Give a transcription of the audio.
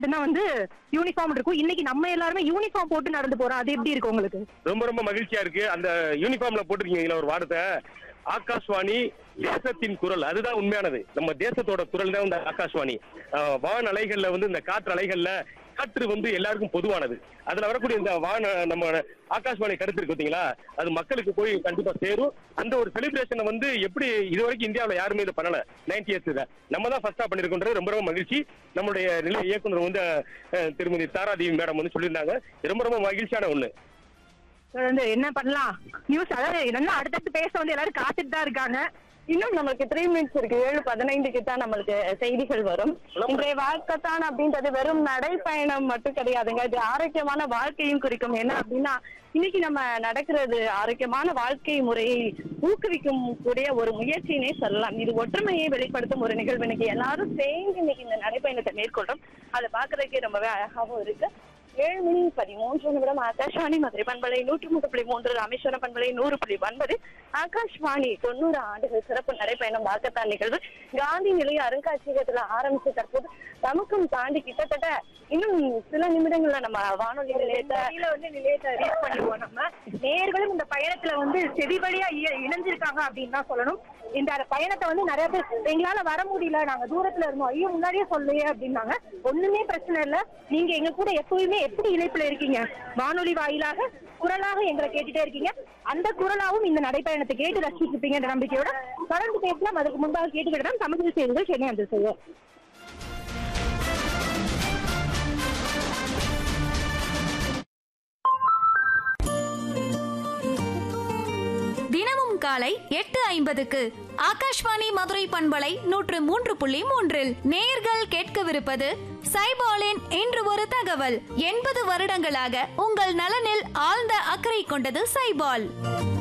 தான் வந்து யூனிஃபார்ம் இருக்கும் இன்னைக்கு நம்ம எல்லாருமே யூனிஃபார்ம் போட்டு நடந்து போறோம் அது எப்படி இருக்கு உங்களுக்கு ரொம்ப ரொம்ப மகிழ்ச்சியா இருக்கு அந்த யூனிஃபார்ம்ல போட்டிருக்கீங்களா ஒரு வார்த்தை ஆகாஷ்வாணி தேசத்தின் குரல் அதுதான் உண்மையானது நம்ம தேசத்தோட குரல் தான் இந்த ஆகாஷ்வாணி ஆஹ் வான் அலைகள்ல வந்து இந்த காற்று அலைகள்ல காற்று வந்து எல்லாருக்கும் பொதுவானது அதுல வரக்கூடிய இந்த வான நம்ம ஆகாஷ்வாணி கருத்து இருக்கு பாத்தீங்களா அது மக்களுக்கு போய் கண்டிப்பா சேரும் அந்த ஒரு செலிப்ரேஷனை வந்து எப்படி இது வரைக்கும் இந்தியாவுல யாருமே இது பண்ணல நைன்டி இயர்ஸ்ல நம்ம தான் ஃபர்ஸ்டா பண்ணிருக்கோன்றது ரொம்ப ரொம்ப மகிழ்ச்சி நம்மளுடைய நிலை இயக்குனர் வந்து அஹ், திருமதி தாராதேவி மேடம் வந்து சொல்லியிருந்தாங்க ரொம்ப ரொம்ப மகிழ்ச்சியான ஒண்ணு வந்து என்ன பண்ணலாம் நியூஸ் அதாவது என்னன்னா அடுத்தடுத்து பேச வந்து எல்லாரும் காத்துட்டு தான் இருக்காங்க இன்னும் நம்மளுக்கு த்ரீ மினிட்ஸ் இருக்கு ஏழு பதினைந்துக்கு தான் நம்மளுக்கு செய்திகள் வரும் இன்றைய வாழ்க்கைத்தான் அப்படின்றது வெறும் நடைப்பயணம் மட்டும் கிடையாதுங்க இது ஆரோக்கியமான வாழ்க்கையும் குறிக்கும் என்ன அப்படின்னா இன்னைக்கு நம்ம நடக்கிறது ஆரோக்கியமான வாழ்க்கை முறையை ஊக்குவிக்கும் கூடிய ஒரு முயற்சியினே சொல்லலாம் இது ஒற்றுமையை வெளிப்படுத்தும் ஒரு நிகழ்வு இன்னைக்கு எல்லாரும் சேர்ந்து இன்னைக்கு இந்த நடைப்பயணத்தை மேற்கொள்றோம் அதை பாக்குறதுக்கே ரொம்பவே அழகாவும் இருக்கு ஏழு மணி பதிமூன்று நிமிடம் ஆகாஷ்வாணி மதுரை பண்பலை நூற்று மூன்று புள்ளி மூன்று ராமேஸ்வரம் பண்பலை நூறு புள்ளி ஒன்பது ஆகாஷ்வாணி தொண்ணூறு ஆண்டுகள் சிறப்பு நடைப்பயணம் வாக்கத்தான் நிகழ்வு காந்தி நிலைய அருங்காட்சியகத்துல ஆரம்பிச்சு தற்போது நமக்கும் தாண்டி கிட்டத்தட்ட இன்னும் சில நிமிடங்கள்ல நம்ம வானொலி நிலையத்தை வழியில வந்து நிலையத்தை ரீச் பண்ணிடுவோம் நம்ம நேர்களும் இந்த பயணத்துல வந்து செவி வழியா இ- இணைஞ்சிருக்காங்க அப்படின்னு தான் சொல்லணும் இந்த பயணத்தை வந்து நிறைய பேர் எங்களால வர முடியல நாங்க தூரத்துல இருந்தோம் ஐயோ முன்னாடியே சொல்லையே அப்படின்னாங்க ஒண்ணுமே பிரச்சனை இல்ல நீங்க எங்க கூட எப்பவுமே எப்படி இணைப்புல இருக்கீங்க வானொலி வாயிலாக குரலாக எங்களை கேட்டுட்டே இருக்கீங்க அந்த குரலாவும் இந்த நடைப்பயணத்தை கேட்டு ரசிச்சிருப்பீங்கன்ற நம்பிக்கையோட தொடர்ந்து பேசலாம் அதுக்கு முன்பாக கேட்டுக்கிட்டு தமிழ் செய்திகள் சென்னை அந்த செய்வோம் தினமும் காலை எட்டு ஐம்பதுக்கு ஆகாஷ்வாணி மதுரை பண்பலை நூற்று மூன்று புள்ளி மூன்றில் நேயர்கள் கேட்கவிருப்பது சைபாலின் இன்று ஒரு தகவல் எண்பது வருடங்களாக உங்கள் நலனில் ஆழ்ந்த அக்கறை கொண்டது சைபால்